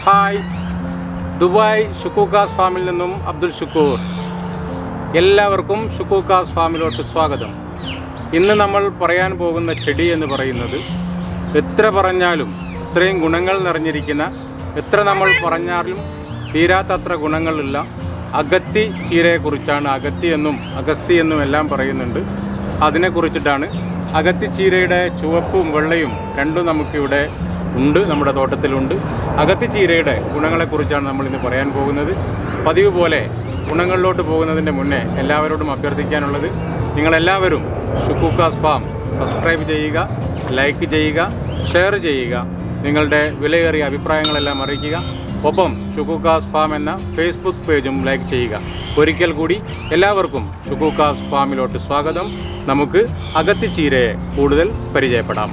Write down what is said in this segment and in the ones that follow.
hi Dubai ഷുക്കൂക്കാസ് ഫാമിൽ നിന്നും അബ്ദുൽ ഷുക്കൂർ എല്ലാവർക്കും ഷുക്കൂക്കാസ് ഫാമിലോട്ട് സ്വാഗതം ഇന്ന് നമ്മൾ പറയാൻ പോകുന്ന ചെടി എന്ന് പറയുന്നത് എത്ര പറഞ്ഞാലും ഇത്രയും ഗുണങ്ങൾ നിറഞ്ഞിരിക്കുന്ന എത്ര നമ്മൾ പറഞ്ഞാലും തീരാത്തത്ര ഗുണങ്ങളുള്ള അഗത്തി ചീരയെക്കുറിച്ചാണ് അഗത്തി എന്നും അഗസ്തി എന്നും എല്ലാം പറയുന്നുണ്ട് അതിനെക്കുറിച്ചിട്ടാണ് അഗത്തി ചീരയുടെ ചുവപ്പും വെള്ളയും രണ്ടും നമുക്കിവിടെ ഉണ്ട് നമ്മുടെ തോട്ടത്തിലുണ്ട് അഗത്തി ചീരയുടെ ഗുണങ്ങളെക്കുറിച്ചാണ് നമ്മൾ ഇന്ന് പറയാൻ പോകുന്നത് പതിവ് പോലെ ഗുണങ്ങളിലോട്ട് പോകുന്നതിൻ്റെ മുന്നേ എല്ലാവരോടും അഭ്യർത്ഥിക്കാനുള്ളത് നിങ്ങളെല്ലാവരും ഷുക്കൂക്കാസ് ഫാം സബ്സ്ക്രൈബ് ചെയ്യുക ലൈക്ക് ചെയ്യുക ഷെയർ ചെയ്യുക നിങ്ങളുടെ വിലയേറിയ അഭിപ്രായങ്ങളെല്ലാം അറിയിക്കുക ഒപ്പം ഷുക്കൂക്കാസ് ഫാം എന്ന ഫേസ്ബുക്ക് പേജും ലൈക്ക് ചെയ്യുക ഒരിക്കൽ കൂടി എല്ലാവർക്കും ഷുക്കൂക്കാസ് ഫാമിലോട്ട് സ്വാഗതം നമുക്ക് അഗത്തി ചീരയെ കൂടുതൽ പരിചയപ്പെടാം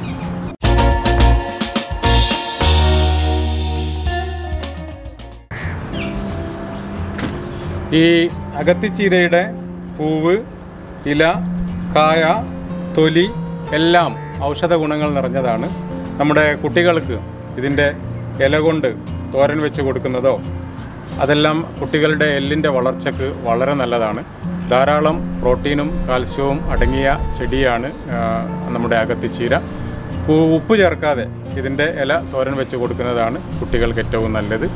ഈ അഗത്തിച്ചീരയുടെ പൂവ് ഇല കായ തൊലി എല്ലാം ഔഷധ ഗുണങ്ങൾ നിറഞ്ഞതാണ് നമ്മുടെ കുട്ടികൾക്ക് ഇതിൻ്റെ ഇല കൊണ്ട് തോരൻ വെച്ച് കൊടുക്കുന്നതോ അതെല്ലാം കുട്ടികളുടെ എല്ലിൻ്റെ വളർച്ചയ്ക്ക് വളരെ നല്ലതാണ് ധാരാളം പ്രോട്ടീനും കാൽസ്യവും അടങ്ങിയ ചെടിയാണ് ആ, നമ്മുടെ അകത്തിച്ചീര ഉ- ഉപ്പ് ചേർക്കാതെ ഇതിൻ്റെ ഇല തോരൻ വെച്ച് കൊടുക്കുന്നതാണ് കുട്ടികൾക്ക് ഏറ്റവും നല്ലത്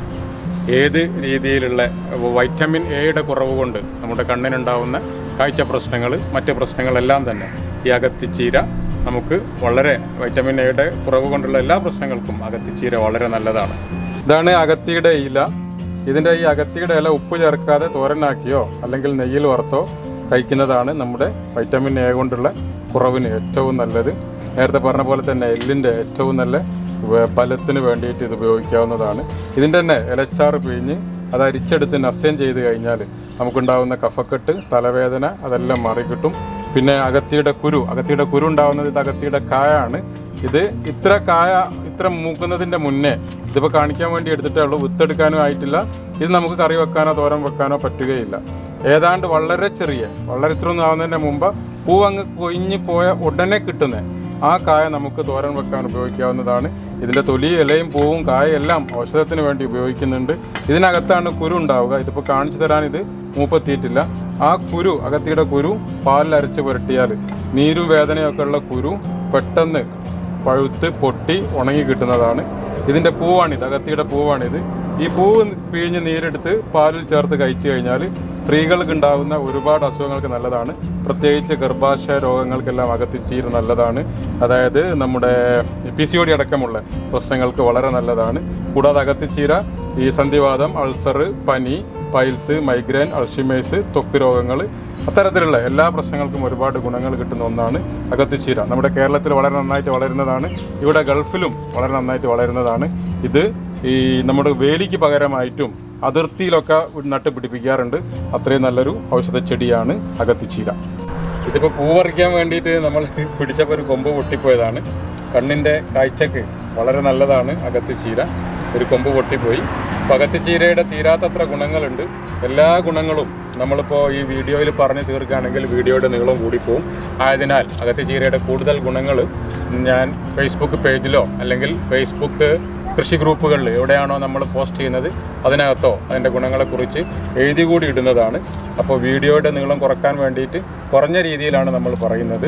ഏത് രീതിയിലുള്ള വൈറ്റമിൻ എയുടെ കുറവ് കൊണ്ട് നമ്മുടെ കണ്ണിനുണ്ടാവുന്ന കാഴ്ച പ്രശ്നങ്ങൾ മറ്റ് പ്രശ്നങ്ങളെല്ലാം തന്നെ ഈ അകത്തിച്ചീര നമുക്ക് വളരെ വൈറ്റമിൻ എയുടെ കുറവ് കൊണ്ടുള്ള എല്ലാ പ്രശ്നങ്ങൾക്കും അകത്തിച്ചീര വളരെ നല്ലതാണ് ഇതാണ് അകത്തിയുടെ ഇല ഇതിൻ്റെ ഈ അകത്തിയുടെ ഇല ഉപ്പ് ചേർക്കാതെ തോരനാക്കിയോ അല്ലെങ്കിൽ നെയ്യിൽ വറുത്തോ കഴിക്കുന്നതാണ് നമ്മുടെ വൈറ്റമിൻ എ കൊണ്ടുള്ള കുറവിന് ഏറ്റവും നല്ലത് നേരത്തെ പറഞ്ഞ പോലെ തന്നെ എല്ലിൻ്റെ ഏറ്റവും നല്ല വ- ബലത്തിന് വേണ്ടിയിട്ട് ഇത് ഉപയോഗിക്കാവുന്നതാണ് ഇതിൻ്റെ തന്നെ ഇലച്ചാറ് പിഴിഞ്ഞ് അത് അരിച്ചെടുത്ത് നസ്യം ചെയ്ത് കഴിഞ്ഞാൽ നമുക്കുണ്ടാകുന്ന കഫക്കെട്ട് തലവേദന അതെല്ലാം മാറിക്കിട്ടും പിന്നെ അകത്തിയുടെ കുരു അകത്തിയുടെ കുരു ഉണ്ടാകുന്നത് ഇത് അകത്തിയുടെ കായാണ് ഇത് ഇത്ര കായ ഇത്ര മൂക്കുന്നതിൻ്റെ മുന്നേ ഇതിപ്പോൾ കാണിക്കാൻ വേണ്ടി എടുത്തിട്ടേ ഉള്ളൂ വിത്തെടുക്കാനും ആയിട്ടില്ല ഇത് നമുക്ക് കറി വെക്കാനോ തോരൻ വെക്കാനോ പറ്റുകയില്ല ഏതാണ്ട് വളരെ ചെറിയ വളരെ ഇത്ര ഒന്നും ആവുന്നതിൻ്റെ മുമ്പ് പൂ അങ്ങ് കൊയിഞ്ഞ് പോയ ഉടനെ കിട്ടുന്ന ആ കായ നമുക്ക് തോരൻ വെക്കാൻ ഉപയോഗിക്കാവുന്നതാണ് ഇതിൻ്റെ തൊലി ഇലയും പൂവും കായ എല്ലാം ഔഷധത്തിന് വേണ്ടി ഉപയോഗിക്കുന്നുണ്ട് ഇതിനകത്താണ് കുരു ഉണ്ടാവുക ഇതിപ്പോൾ കാണിച്ചു തരാൻ ഇത് മൂപ്പെത്തിയിട്ടില്ല ആ കുരു അകത്തിയുടെ കുരു പാലിൽ അരച്ച് പുരട്ടിയാൽ നീരും വേദനയൊക്കെ ഉള്ള കുരു പെട്ടെന്ന് പഴുത്ത് പൊട്ടി ഉണങ്ങി കിട്ടുന്നതാണ് ഇതിൻ്റെ പൂവാണിത് അകത്തിയുടെ പൂവാണിത് ഈ പൂവ് പിഴിഞ്ഞ് നീരെടുത്ത് പാലിൽ ചേർത്ത് കഴിച്ചു കഴിഞ്ഞാൽ സ്ത്രീകൾക്ക് ഉണ്ടാകുന്ന ഒരുപാട് അസുഖങ്ങൾക്ക് നല്ലതാണ് പ്രത്യേകിച്ച് ഗർഭാശയ രോഗങ്ങൾക്കെല്ലാം അകത്തിച്ചീര നല്ലതാണ് അതായത് നമ്മുടെ പി സി ഒ ഡി അടക്കമുള്ള പ്രശ്നങ്ങൾക്ക് വളരെ നല്ലതാണ് കൂടാതെ അകത്തിച്ചീര ഈ സന്ധിവാദം അൾസർ പനി പൈൽസ് മൈഗ്രെയിൻ അൾഷിമേഴ്സ് ത്വക്ക് രോഗങ്ങൾ അത്തരത്തിലുള്ള എല്ലാ പ്രശ്നങ്ങൾക്കും ഒരുപാട് ഗുണങ്ങൾ കിട്ടുന്ന ഒന്നാണ് അകത്തിച്ചീര നമ്മുടെ കേരളത്തിൽ വളരെ നന്നായിട്ട് വളരുന്നതാണ് ഇവിടെ ഗൾഫിലും വളരെ നന്നായിട്ട് വളരുന്നതാണ് ഇത് ഈ നമ്മുടെ വേലിക്ക് പകരമായിട്ടും അതിർത്തിയിലൊക്കെ നട്ട് പിടിപ്പിക്കാറുണ്ട് അത്രയും നല്ലൊരു ഔഷധ ചെടിയാണ് അകത്തിച്ചീര ഇതിപ്പോൾ പൂ പറിക്കാൻ വേണ്ടിയിട്ട് നമ്മൾ പിടിച്ചപ്പോൾ ഒരു കൊമ്പ് പൊട്ടിപ്പോയതാണ് കണ്ണിൻ്റെ കാഴ്ചക്ക് വളരെ നല്ലതാണ് അകത്തിച്ചീര ഒരു കൊമ്പ് പൊട്ടിപ്പോയി അപ്പോൾ അകത്തിച്ചീരയുടെ തീരാത്തത്ര ഗുണങ്ങളുണ്ട് എല്ലാ ഗുണങ്ങളും നമ്മളിപ്പോൾ ഈ വീഡിയോയിൽ പറഞ്ഞു തീർക്കുകയാണെങ്കിൽ വീഡിയോയുടെ നീളം കൂടിപ്പോവും ആയതിനാൽ അകത്തിച്ചീരയുടെ കൂടുതൽ ഗുണങ്ങൾ ഞാൻ ഫേസ്ബുക്ക് പേജിലോ അല്ലെങ്കിൽ ഫേസ്ബുക്ക് കൃഷി ഗ്രൂപ്പുകളിൽ എവിടെയാണോ നമ്മൾ പോസ്റ്റ് ചെയ്യുന്നത് അതിനകത്തോ അതിൻ്റെ ഗുണങ്ങളെക്കുറിച്ച് എഴുതി കൂടി ഇടുന്നതാണ് അപ്പോൾ വീഡിയോയുടെ നീളം കുറക്കാൻ വേണ്ടിയിട്ട് കുറഞ്ഞ രീതിയിലാണ് നമ്മൾ പറയുന്നത്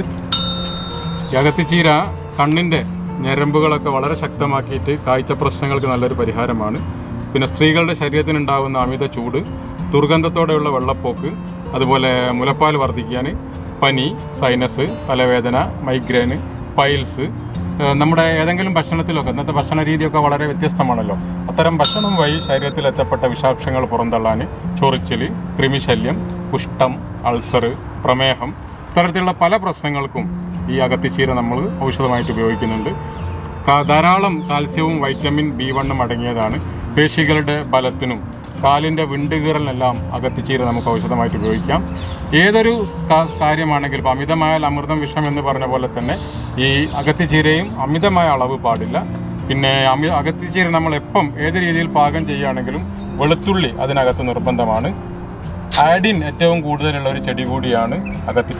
അകത്തിച്ചീര കണ്ണിൻ്റെ ഞരമ്പുകളൊക്കെ വളരെ ശക്തമാക്കിയിട്ട് കാഴ്ച പ്രശ്നങ്ങൾക്ക് നല്ലൊരു പരിഹാരമാണ് പിന്നെ സ്ത്രീകളുടെ ശരീരത്തിനുണ്ടാകുന്ന അമിത ചൂട് ദുർഗന്ധത്തോടെയുള്ള വെള്ളപ്പോക്ക് അതുപോലെ മുലപ്പാൽ വർദ്ധിക്കാൻ പനി സൈനസ് തലവേദന മൈഗ്രെയിൻ പൈൽസ് ഏഹ് നമ്മുടെ ഏതെങ്കിലും ഭക്ഷണത്തിലൊക്കെ ഇന്നത്തെ ഭക്ഷണ രീതിയൊക്കെ വളരെ വ്യത്യസ്തമാണല്ലോ അത്തരം ഭക്ഷണം വഴി ശരീരത്തിൽ എത്തപ്പെട്ട വിഷാംശങ്ങൾ പുറന്തള്ളാൻ ചൊറിച്ചിൽ കൃമിശല്യം കുഷ്ഠം അൾസർ പ്രമേഹം ഇത്തരത്തിലുള്ള പല പ്രശ്നങ്ങൾക്കും ഈ അകത്തിച്ചീര നമ്മൾ ഔഷധമായിട്ട് ഉപയോഗിക്കുന്നുണ്ട് കാ- ധാരാളം കാൽസ്യവും വൈറ്റമിൻ ബി വണ്ണും അടങ്ങിയതാണ് പേശികളുടെ ബലത്തിനും കാലിൻ്റെ വിണ്ടുകീറലിനെല്ലാം അകത്തിച്ചീര നമുക്ക് ഔഷധമായിട്ട് ഉപയോഗിക്കാം ഏതൊരു കാ- കാര്യമാണെങ്കിലും ഇപ്പോൾ അമിതമായാൽ അമൃതം വിഷം എന്ന് പറഞ്ഞ പോലെ തന്നെ ഈ അകത്തിച്ചീരയും അമിതമായ അളവ് പാടില്ല പിന്നെ അമി അകത്തിച്ചീര നമ്മൾ എപ്പം ഏത് രീതിയിൽ പാകം ചെയ്യുകയാണെങ്കിലും വെളുത്തുള്ളി അതിനകത്ത് നിർബന്ധമാണ് ആഡിൻ ഏറ്റവും കൂടുതലുള്ള ഒരു ചെടി കൂടിയാണ് അകത്തി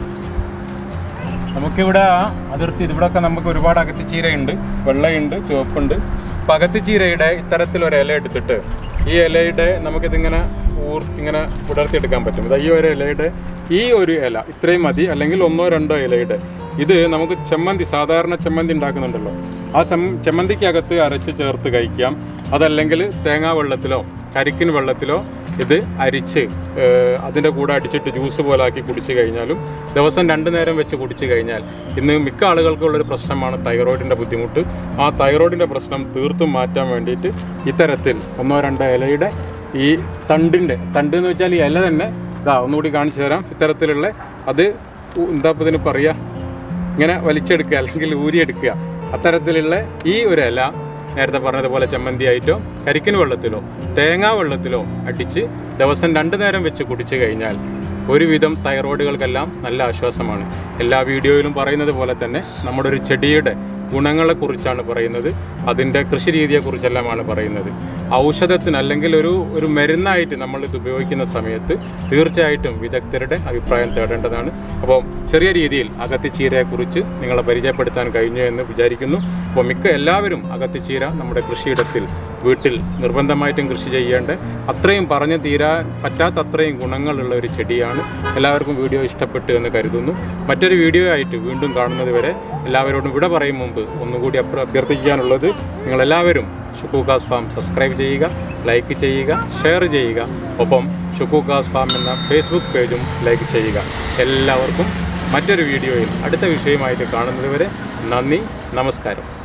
നമുക്കിവിടെ അതിർത്തി ഇവിടെയൊക്കെ നമുക്ക് ഒരുപാട് അകത്തിച്ചീരയുണ്ട് വെള്ളയുണ്ട് ചുവപ്പുണ്ട് പകത്തിച്ചീരയുടെ ഇത്തരത്തിലൊരു ഇല എടുത്തിട്ട് ഈ ഇലയുടെ നമുക്കിതിങ്ങനെ ഊർത്തി ഇങ്ങനെ വിടർത്തിയെടുക്കാൻ പറ്റും ഇത് ഈ ഒരു ഇലയുടെ ഈ ഒരു ഇല ഇത്രയും മതി അല്ലെങ്കിൽ ഒന്നോ രണ്ടോ ഇലയുടെ ഇത് നമുക്ക് ചെമ്മന്തി സാധാരണ ചെമ്മന്തി ഉണ്ടാക്കുന്നുണ്ടല്ലോ ആ ചെം ചെമ്മന്തിക്കകത്ത് അരച്ച് ചേർത്ത് കഴിക്കാം അതല്ലെങ്കിൽ തേങ്ങാ വെള്ളത്തിലോ കരിക്കിൻ വെള്ളത്തിലോ ഇത് അരിച്ച് ഏഹ്, അതിൻ്റെ കൂടെ അടിച്ചിട്ട് ജ്യൂസ് പോലെ ആക്കി കുടിച്ചു കഴിഞ്ഞാലും ദിവസം രണ്ട് നേരം വെച്ച് കുടിച്ചു കഴിഞ്ഞാൽ ഇന്ന് മിക്ക ആളുകൾക്കുള്ളൊരു പ്രശ്നമാണ് തൈറോയിഡിൻ്റെ ബുദ്ധിമുട്ട് ആ തൈറോയിഡിൻ്റെ പ്രശ്നം തീർത്തും മാറ്റാൻ വേണ്ടിയിട്ട് ഇത്തരത്തിൽ ഒന്നോ രണ്ടോ ഇലയുടെ ഈ തണ്ടിൻ്റെ തണ്ട് എന്ന് വെച്ചാൽ ഈ ഇല തന്നെ ഇതാ ഒന്നുകൂടി കാണിച്ചു തരാം ഇത്തരത്തിലുള്ള അത് ഉ- എന്താ ഇപ്പം ഇതിന് പറയുക ഇങ്ങനെ വലിച്ചെടുക്കുക അല്ലെങ്കിൽ ഊരിയെടുക്കുക അത്തരത്തിലുള്ള ഈ ഒരു ഇല നേരത്തെ പറഞ്ഞതുപോലെ ചമ്മന്തി ആയിട്ടോ കരിക്കിൻ വെള്ളത്തിലോ തേങ്ങാ വെള്ളത്തിലോ അടിച്ച് ദിവസം രണ്ടു നേരം വെച്ച് കുടിച്ചു കഴിഞ്ഞാൽ ഒരുവിധം തൈറോയിഡുകൾക്കെല്ലാം നല്ല ആശ്വാസമാണ് എല്ലാ വീഡിയോയിലും പറയുന്നത് പോലെ തന്നെ നമ്മുടെ ഒരു ചെടിയുടെ ഗുണങ്ങളെക്കുറിച്ചാണ് പറയുന്നത് അതിൻ്റെ കൃഷി രീതിയെക്കുറിച്ചെല്ലാമാണ് പറയുന്നത് ഔഷധത്തിന് അല്ലെങ്കിൽ ഒരു ഒരു മരുന്നായിട്ട് നമ്മൾ ഇത് ഉപയോഗിക്കുന്ന സമയത്ത് തീർച്ചയായിട്ടും വിദഗ്ധരുടെ അഭിപ്രായം തേടേണ്ടതാണ് അപ്പോൾ ചെറിയ രീതിയിൽ അകത്തിച്ചീരയെക്കുറിച്ച് നിങ്ങളെ പരിചയപ്പെടുത്താൻ കഴിഞ്ഞു എന്ന് വിചാരിക്കുന്നു അപ്പോൾ മിക്ക എല്ലാവരും അകത്തിച്ചീര നമ്മുടെ കൃഷിയിടത്തിൽ വീട്ടിൽ നിർബന്ധമായിട്ടും കൃഷി ചെയ്യേണ്ട അത്രയും പറഞ്ഞു തീരാൻ പറ്റാത്ത അത്രയും ഗുണങ്ങളുള്ള ഒരു ചെടിയാണ് എല്ലാവർക്കും വീഡിയോ ഇഷ്ടപ്പെട്ടു എന്ന് കരുതുന്നു മറ്റൊരു വീഡിയോ ആയിട്ട് വീണ്ടും കാണുന്നത് വരെ എല്ലാവരോടും വിട പറയും മുമ്പ് ഒന്നുകൂടി അഭ്യ- അഭ്യർത്ഥിക്കാനുള്ളത് നിങ്ങളെല്ലാവരും ഷുക്കൂക്കാസ് ഫാം സബ്സ്ക്രൈബ് ചെയ്യുക ലൈക്ക് ചെയ്യുക ഷെയർ ചെയ്യുക ഒപ്പം ഷുക്കൂക്കാസ് ഫാം എന്ന ഫേസ്ബുക്ക് പേജും ലൈക്ക് ചെയ്യുക എല്ലാവർക്കും മറ്റൊരു വീഡിയോയിൽ അടുത്ത വിഷയമായിട്ട് കാണുന്നത് വരെ നന്ദി നമസ്കാരം